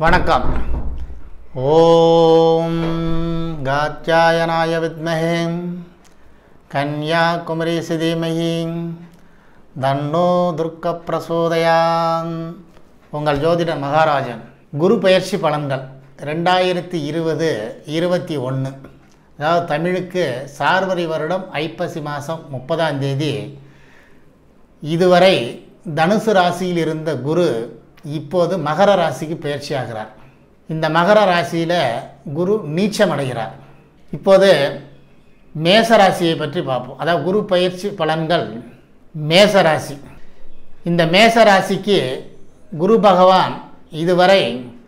வணக்கம் ஓம் காத்யாயனாய வித்மஹே கன்யாகுமரி சிதீமகி தன்னோ துர்க்க பிரசோதயான் உங்கள் ஜோதிடர் மகாராஜன் குரு பயிற்சி பலன்கள் ரெண்டாயிரத்தி இருபது இருபத்தி ஒன்று அதாவது தமிழுக்கு சார்வரி வருடம் ஐப்பசி மாதம் முப்பதாம் தேதி இதுவரை தனுசு ராசியில் இருந்த குரு இப்போது மகர ராசிக்கு பயிற்சி ஆகிறார் இந்த மகர ராசியில் குரு நீச்சமடைகிறார் இப்போது மேச ராசியை பற்றி பார்ப்போம் அதாவது குரு பயிற்சி பலன்கள் மேச ராசி இந்த மேச ராசிக்கு குரு பகவான் இதுவரை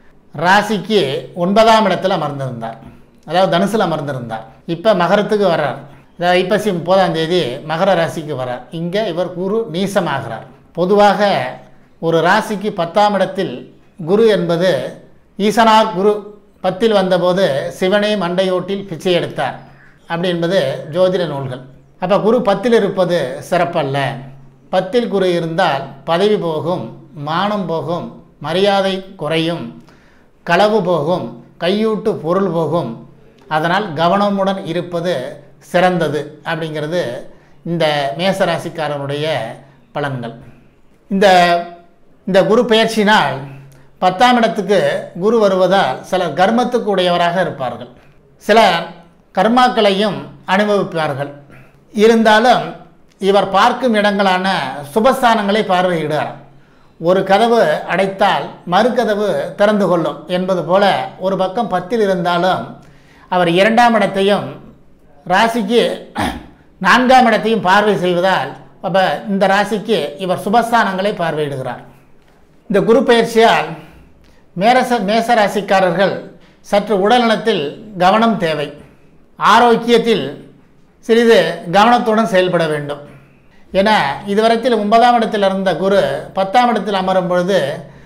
ராசிக்கு ஒன்பதாம் இடத்துல அமர்ந்திருந்தார் அதாவது தனுசில் அமர்ந்திருந்தார் இப்போ மகரத்துக்கு வர்றார் அதாவது ஐப்பசி முப்பதாம் தேதி மகர ராசிக்கு வர்றார் இங்கே இவர் குரு நீசமாகிறார் பொதுவாக ஒரு ராசிக்கு பத்தாம் இடத்தில் குரு என்பது ஈசனார் குரு பத்தில் வந்தபோது சிவனே மண்டையோட்டில் பிச்சை எடுத்தார் அப்படி என்பது ஜோதிட நூல்கள் அப்போ குரு பத்தில் இருப்பது சிறப்பல்ல பத்தில் குரு இருந்தால் பதவி போகும் மானம் போகும் மரியாதை குறையும் களவு போகும் கையூட்டு பொருள் போகும் அதனால் கவனமுடன் இருப்பது சிறந்தது அப்படிங்கிறது இந்த மேசராசிக்காரனுடைய பலன்கள் இந்த இந்த குரு பெயர்ச்சினால் பத்தாம் இடத்துக்கு குரு வருவதால் சிலர் கர்மத்துக்கு உடையவராக இருப்பார்கள் சிலர் கர்மாக்களையும் அனுபவிப்பார்கள் இருந்தாலும் இவர் பார்க்கும் இடங்களான சுபஸ்தானங்களை பார்வையிடுவார் ஒரு கதவு அடைத்தால் மறுகதவு திறந்து கொள்ளும் என்பது போல ஒரு பக்கம் பத்தில் இருந்தாலும் அவர் இரண்டாம் இடத்தையும் ராசிக்கு நான்காம் இடத்தையும் பார்வை செய்வதால் அப்போ இந்த ராசிக்கு இவர் சுபஸ்தானங்களை பார்வையிடுகிறார் இந்த குரு பயிற்சியால் மேரச மேச ராசிக்காரர்கள் சற்று உடல்நலத்தில் கவனம் தேவை ஆரோக்கியத்தில் சிறிது கவனத்துடன் செயல்பட வேண்டும் என இதுவரைத்தில் ஒன்பதாம் இடத்தில் இருந்த குரு பத்தாம் இடத்தில் அமரும் பொழுது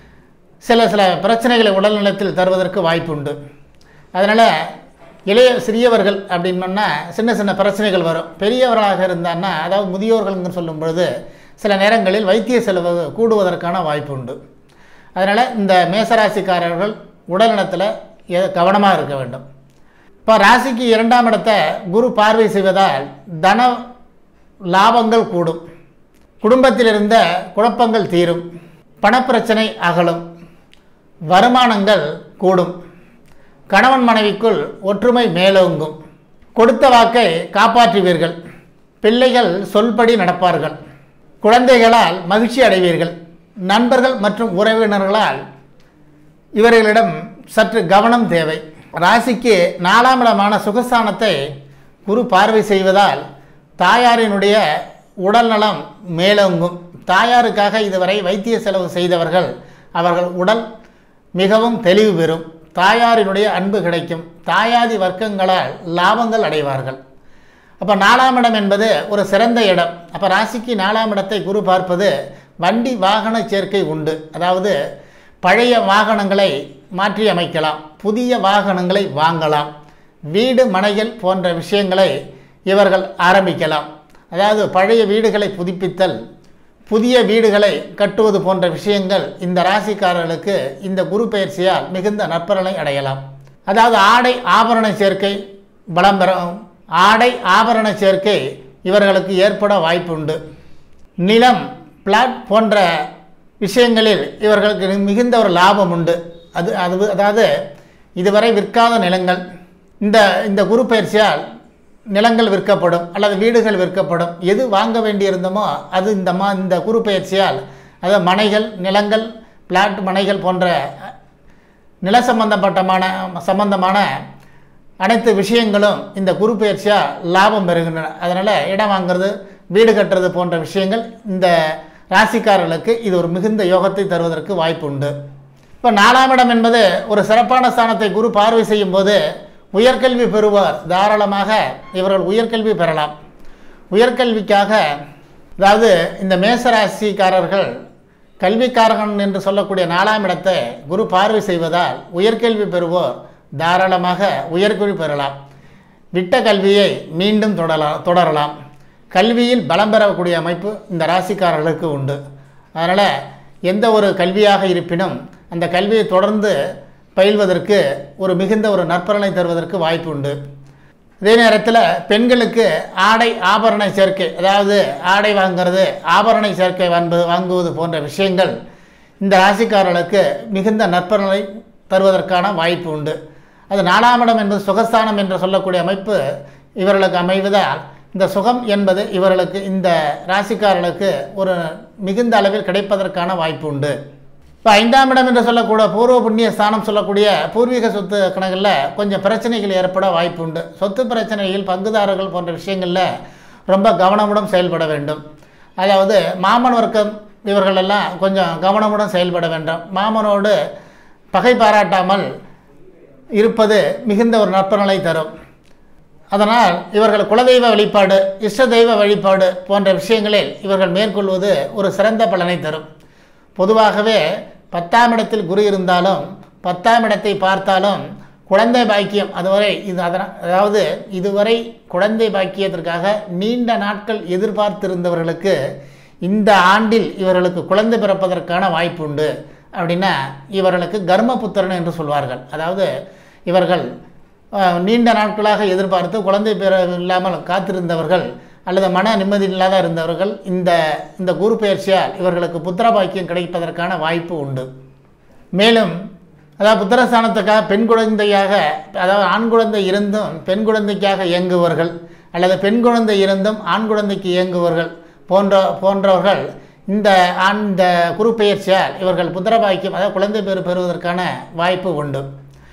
சில சில பிரச்சனைகளை உடல்நலத்தில் தருவதற்கு வாய்ப்புண்டு அதனால் இளைய சிறியவர்கள் அப்படின்னா சின்ன சின்ன பிரச்சனைகள் வரும் பெரியவர்களாக இருந்தான்னா அதாவது முதியோர்கள்னு சொல்லும் பொழுது சில நேரங்களில் வைத்திய செலவு கூடுவதற்கான வாய்ப்பு உண்டு அதனால் இந்த மேசராசிக்காரர்கள் உடல்நலத்தில் எ- கவனமாக இருக்க வேண்டும் இப்போ ராசிக்கு இரண்டாம் இடத்தை குரு பார்வை செய்வதால் தன லாபங்கள் கூடும் குடும்பத்தில் இருந்த குழப்பங்கள் தீரும் பணப்பிரச்சனை அகலும் வருமானங்கள் கூடும் கணவன் மனைவிக்குள் ஒற்றுமை மேலோங்கும் கொடுத்த வாக்கை காப்பாற்றுவீர்கள் பிள்ளைகள் சொல்படி நடப்பார்கள் குழந்தைகளால் மகிழ்ச்சி அடைவீர்கள் நண்பர்கள் மற்றும் உறவினர்களால் இவர்களிடம் சற்று கவனம் தேவை ராசிக்கு நாலாம் இடமான சுகஸ்தானத்தை குரு பார்வை செய்வதால் தாயாரினுடைய உடல்நலம் மேலோங்கும் தாயாருக்காக இதுவரை வைத்திய செலவு செய்தவர்கள் அவர்கள் உடல் மிகவும் தெளிவு பெறும் தாயாரினுடைய அன்பு கிடைக்கும் தாயாதி வர்க்கங்களால் லாபங்கள் அடைவார்கள் அப்போ நாலாம் இடம் என்பது ஒரு சிறந்த இடம் அப்போ ராசிக்கு நாலாம் இடத்தை குரு பார்ப்பது வண்டி வாகன சேர்க்கை உண்டு அதாவது பழைய வாகனங்களை மாற்றி அமைக்கலாம் புதிய வாகனங்களை வாங்கலாம் வீடு மனைகள் போன்ற விஷயங்களை இவர்கள் ஆரம்பிக்கலாம் அதாவது பழைய வீடுகளை புதுப்பித்தல் புதிய வீடுகளை கட்டுவது போன்ற விஷயங்கள் இந்த ராசிக்காரர்களுக்கு இந்த குரு பயிற்சியால் மிகுந்த நற்பலனை அடையலாம் அதாவது ஆடை ஆபரண சேர்க்கை பலம் பெறும் ஆடை ஆபரண சேர்க்கை இவர்களுக்கு ஏற்பட வாய்ப்புண்டு நிலம் பிளாட் போன்ற விஷயங்களில் இவர்களுக்கு மிகுந்த ஒரு லாபம் உண்டு அது அது அதாவது இதுவரை விற்காத நிலங்கள் இந்த இந்த குரு பயிற்சியால் நிலங்கள் விற்கப்படும் அல்லது வீடுகள் விற்கப்படும் எது வாங்க வேண்டியிருந்தமோ அது இந்த மா இந்த குரு பயிற்சியால் அதாவது மனைகள் நிலங்கள் பிளாட் மனைகள் போன்ற நில சம்பந்தப்பட்டமான சம்பந்தமான அனைத்து விஷயங்களும் இந்த குரு பயிற்சியாக லாபம் பெறுகின்றன அதனால் இடம் வாங்குறது வீடு கட்டுறது போன்ற விஷயங்கள் இந்த ராசிக்காரர்களுக்கு இது ஒரு மிகுந்த யோகத்தை தருவதற்கு வாய்ப்பு உண்டு இப்போ நாலாம் இடம் என்பது ஒரு சிறப்பான ஸ்தானத்தை குரு பார்வை செய்யும் போது உயர்கல்வி பெறுவார் தாராளமாக இவர்கள் உயர்கல்வி பெறலாம் உயர்கல்விக்காக அதாவது இந்த மேசராசிக்காரர்கள் கல்விக்காரகன் என்று சொல்லக்கூடிய நாலாம் இடத்தை குரு பார்வை செய்வதால் உயர்கல்வி பெறுவோர் தாராளமாக உயர்கல்வி பெறலாம் விட்ட கல்வியை மீண்டும் தொடரலாம் தொடரலாம் கல்வியில் பலம் பெறக்கூடிய அமைப்பு இந்த ராசிக்காரர்களுக்கு உண்டு அதனால் எந்த ஒரு கல்வியாக இருப்பினும் அந்த கல்வியை தொடர்ந்து பயில்வதற்கு ஒரு மிகுந்த ஒரு நற்பலனை தருவதற்கு வாய்ப்பு உண்டு அதே நேரத்தில் பெண்களுக்கு ஆடை ஆபரண சேர்க்கை அதாவது ஆடை வாங்கிறது ஆபரண சேர்க்கை வாங்குவது வாங்குவது போன்ற விஷயங்கள் இந்த ராசிக்காரர்களுக்கு மிகுந்த நற்பலனை தருவதற்கான வாய்ப்பு உண்டு அது நாலாம் இடம் என்பது சுகஸ்தானம் என்று சொல்லக்கூடிய அமைப்பு இவர்களுக்கு அமைவதால் இந்த சுகம் என்பது இவர்களுக்கு இந்த ராசிக்காரர்களுக்கு ஒரு மிகுந்த அளவில் கிடைப்பதற்கான வாய்ப்பு உண்டு இப்போ ஐந்தாம் இடம் என்று சொல்லக்கூட பூர்வ புண்ணிய ஸ்தானம் சொல்லக்கூடிய பூர்வீக சொத்து கணக்கில் கொஞ்சம் பிரச்சனைகள் ஏற்பட வாய்ப்பு உண்டு சொத்து பிரச்சனைகள் பங்குதாரர்கள் போன்ற விஷயங்களில் ரொம்ப கவனமுடன் செயல்பட வேண்டும் அதாவது மாமன் வர்க்கம் இவர்களெல்லாம் கொஞ்சம் கவனமுடன் செயல்பட வேண்டும் மாமனோடு பகை பாராட்டாமல் இருப்பது மிகுந்த ஒரு நற்பலனை தரும் அதனால் இவர்கள் குலதெய்வ வழிபாடு இஷ்ட தெய்வ வழிபாடு போன்ற விஷயங்களில் இவர்கள் மேற்கொள்வது ஒரு சிறந்த பலனை தரும் பொதுவாகவே பத்தாம் இடத்தில் குரு இருந்தாலும் பத்தாம் இடத்தை பார்த்தாலும் குழந்தை பாக்கியம் அதுவரை இது அதனால் அதாவது இதுவரை குழந்தை பாக்கியத்திற்காக நீண்ட நாட்கள் எதிர்பார்த்திருந்தவர்களுக்கு இந்த ஆண்டில் இவர்களுக்கு குழந்தை பிறப்பதற்கான வாய்ப்பு உண்டு அப்படின்னா இவர்களுக்கு கர்மபுத்திரன் என்று சொல்வார்கள் அதாவது இவர்கள் அஹ், நீண்ட நாட்களாக எதிர்பார்த்து குழந்தை பெற இல்லாமல் காத்திருந்தவர்கள் அல்லது மன நிம்மதி இல்லாத இருந்தவர்கள் இந்த இந்த குரு பயிற்சியால் இவர்களுக்கு புத்திர பாக்கியம் கிடைப்பதற்கான வாய்ப்பு உண்டு மேலும் அதாவது புத்திரஸ்தானத்துக்காக பெண் குழந்தையாக அதாவது ஆண் குழந்தை இருந்தும் பெண் குழந்தைக்காக இயங்குவர்கள் அல்லது பெண் குழந்தை இருந்தும் ஆண் குழந்தைக்கு இயங்குவர்கள் போன்ற போன்றவர்கள் இந்த ஆண் இந்த குரு பெயர்ச்சியால் இவர்கள் புத்திர பாக்கியம் அதாவது குழந்தை பேறு பெறுவதற்கான வாய்ப்பு உண்டு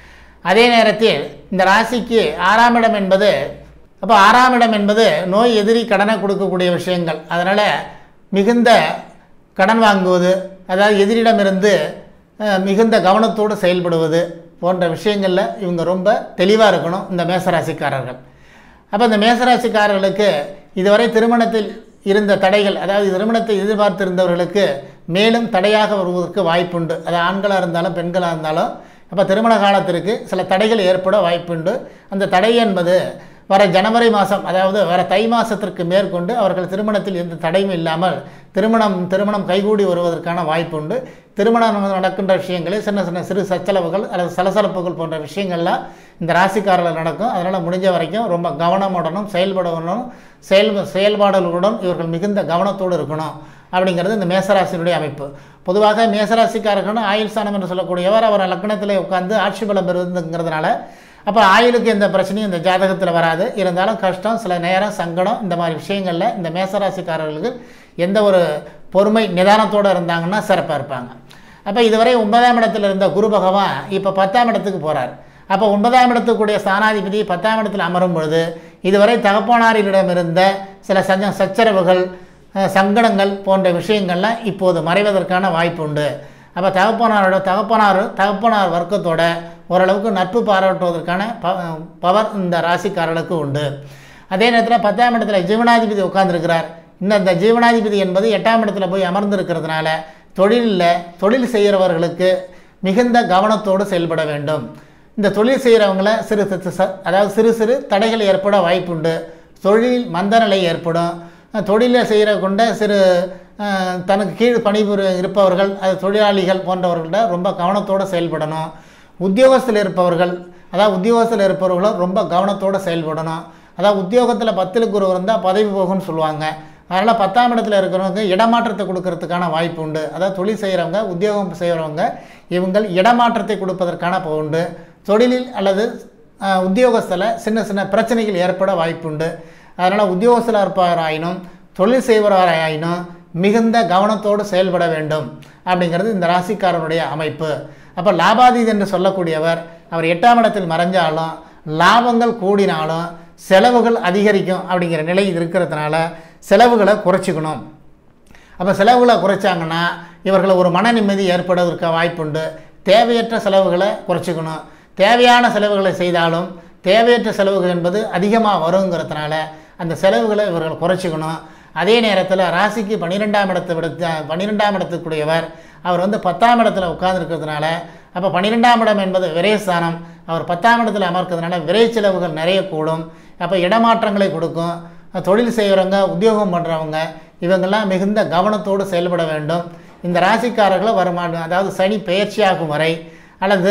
அதே நேரத்தில் இந்த ராசிக்கு ஆறாம் இடம் என்பது அப்போ ஆறாம் இடம் என்பது நோய் எதிரி கடனை கொடுக்கக்கூடிய விஷயங்கள் அதனால் மிகுந்த கடன் வாங்குவது அதாவது எதிரிடமிருந்து அஹ், மிகுந்த கவனத்தோடு செயல்படுவது போன்ற விஷயங்களில் இவங்க ரொம்ப தெளிவாக இருக்கணும் இந்த மேசராசிக்காரர்கள் அப்போ இந்த மேசராசிக்காரர்களுக்கு இதுவரை திருமணத்தில் இருந்த தடைகள் அதாவது திருமணத்தை எதிர்பார்த்திருந்தவர்களுக்கு மேலும் தடையாக வருவதற்கு வாய்ப்புண்டு அது ஆண்களாக இருந்தாலும் பெண்களாக இருந்தாலும் அப்போ திருமண காலத்திற்கு சில தடைகள் ஏற்பட வாய்ப்புண்டு அந்த தடை என்பது வர ஜனவரி மாதம் அதாவது வர தை மாதத்திற்கு மேற்கொண்டு அவர்கள் திருமணத்தில் எந்த தடையும் இல்லாமல் திருமணம் திருமணம் கைகூடி வருவதற்கான வாய்ப்புண்டு திருமணம் நடக்கின்ற விஷயங்களில் சின்ன சின்ன சிறு சச்சலவுகள் அல்லது சலசலப்புகள் போன்ற விஷயங்கள்லாம் இந்த ராசிக்காரர்கள் நடக்கும் அதனால் முடிஞ்ச வரைக்கும் ரொம்ப கவனமுடனும் செயல்படணும் செயல் செயல்பாடுகளுடன் இவர்கள் மிகுந்த கவனத்தோடு இருக்கணும் அப்படிங்கிறது இந்த மேசராசினுடைய அமைப்பு பொதுவாக மேசராசிக்காரர்கள் ஆயுள் ஸ்தானம் என்று சொல்லக்கூடியவர் அவர் லக்னத்திலே உட்கார்ந்து ஆட்சி பலம் பெறுதுங்கிறதுனால அப்போ ஆயுளுக்கு எந்த பிரச்சனையும் இந்த ஜாதகத்தில் வராது இருந்தாலும் கஷ்டம் சில நேரம் சங்கடம் இந்த மாதிரி விஷயங்களில் இந்த மேசராசிக்காரர்களுக்கு எந்த ஒரு பொறுமை நிதானத்தோடு இருந்தாங்கன்னா சிறப்பாக இருப்பாங்க அப்போ இதுவரை ஒன்பதாம் இடத்துல இருந்த குரு பகவான் இப்போ பத்தாம் இடத்துக்கு போகிறார் அப்போ ஒன்பதாம் இடத்துக்குடைய ஸ்தானாதிபதி பத்தாம் இடத்தில் அமரும் பொழுது இதுவரை தகப்பனாரிடம் இருந்த சில சஞ்ச சச்சரவுகள் அஹ், சங்கடங்கள் போன்ற விஷயங்கள்லாம் இப்போது மறைவதற்கான வாய்ப்பு உண்டு அப்போ தகப்பனாரோட தகப்பனார் தகப்பனார் வர்க்கத்தோட ஓரளவுக்கு நட்பு பாராட்டுவதற்கான ப பவர் இந்த ராசிக்காரர்களுக்கு உண்டு அதே நேரத்தில் பத்தாம் இடத்துல ஜீவனாதிபதி உட்கார்ந்திருக்கிறார் இன்னும் இந்த ஜீவனாதிபதி என்பது எட்டாம் இடத்துல போய் அமர்ந்திருக்கிறதுனால தொழிலில் தொழில் செய்கிறவர்களுக்கு மிகுந்த கவனத்தோடு செயல்பட வேண்டும் இந்த தொழில் செய்கிறவங்கள சிறு சிறு ச- அதாவது சிறு சிறு தடைகள் ஏற்பட வாய்ப்புண்டு தொழில் மந்தநிலை ஏற்படும் அஹ் தொழிலை செய்கிற கொண்ட சிறு அஹ், தனக்கு கீழ் பணிபுரி இருப்பவர்கள் அது தொழிலாளிகள் போன்றவர்கள்ட்ட ரொம்ப கவனத்தோடு செயல்படணும் உத்தியோகத்தில் இருப்பவர்கள் அதாவது உத்தியோகத்தில் இருப்பவர்களும் ரொம்ப கவனத்தோடு செயல்படணும் அதாவது உத்தியோகத்தில் பத்தில் குரு இருந்தால் பதவி போகும்னு சொல்லுவாங்க அதனால் பத்தாம் இடத்துல இருக்கிறவங்க இடமாற்றத்தை கொடுக்கறதுக்கான வாய்ப்பு உண்டு அதாவது தொழில் செய்கிறவங்க உத்தியோகம் செய்கிறவங்க இவங்கள் இடமாற்றத்தை கொடுப்பதற்கான ப- உண்டு தொழிலில் அல்லது அஹ், உத்தியோகஸ்தில் சின்ன சின்ன பிரச்சனைகள் ஏற்பட வாய்ப்புண்டு அதனால் உத்தியோகஸ்தில் இருப்பவராயினும் தொழில் செய்பவராயினும் மிகுந்த கவனத்தோடு செயல்பட வேண்டும் அப்படிங்கிறது இந்த ராசிக்காரனுடைய அமைப்பு அப்போ லாபாதீத் என்று சொல்லக்கூடியவர் அவர் எட்டாம் இடத்தில் மறைஞ்சாலும் லாபங்கள் கூடினாலும் செலவுகள் அதிகரிக்கும் அப்படிங்கிற நிலை இருக்கிறதுனால செலவுகளை குறைச்சிக்கணும் அப்போ செலவுகளை குறைச்சாங்கன்னா இவர்கள் ஒரு மன நிம்மதி ஏற்படுவதற்கு வாய்ப்புண்டு தேவையற்ற செலவுகளை குறைச்சிக்கணும் தேவையான செலவுகளை செய்தாலும் தேவையற்ற செலவுகள் என்பது அதிகமாக வருங்கிறதுனால அந்த செலவுகளை இவர்கள் குறைச்சிக்கணும் அதே நேரத்தில் ராசிக்கு பன்னிரெண்டாம் இடத்தை விட பன்னிரெண்டாம் இடத்துக்குரியவர் அவர் வந்து பத்தாம் இடத்துல உட்கார்ந்துருக்கிறதுனால அப்போ பன்னிரெண்டாம் இடம் என்பது விரயஸ்தானம் அவர் பத்தாம் இடத்துல அமர்க்கிறதுனால விரை செலவுகள் நிறைய கூடும் அப்போ இடமாற்றங்களை கொடுக்கும் தொழில் செய்கிறவங்க உத்தியோகம் பண்ணுறவங்க இவங்கெல்லாம் மிகுந்த கவனத்தோடு செயல்பட வேண்டும் இந்த ராசிக்காரர்களை வருமானம் அதாவது சனி பெயர்ச்சியாகும் வரை அல்லது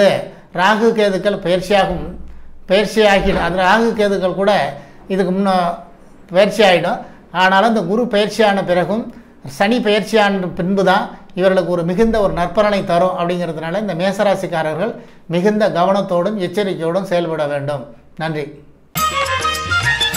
ராகு கேதுக்கள் பயிற்சியாகும் பயிற்சியாகிடும் அது ராகு கேதுக்கள் கூட இதுக்கு முன்ன பயிற்சி ஆகிடும் ஆனாலும் இந்த குரு பயிற்சியான பிறகும் சனி பயிற்சியான பின்பு தான் இவர்களுக்கு ஒரு மிகுந்த ஒரு நற்பலனை தரும் அப்படிங்கிறதுனால இந்த மேசராசிக்காரர்கள் மிகுந்த கவனத்தோடும் எச்சரிக்கையோடும் செயல்பட வேண்டும் நன்றி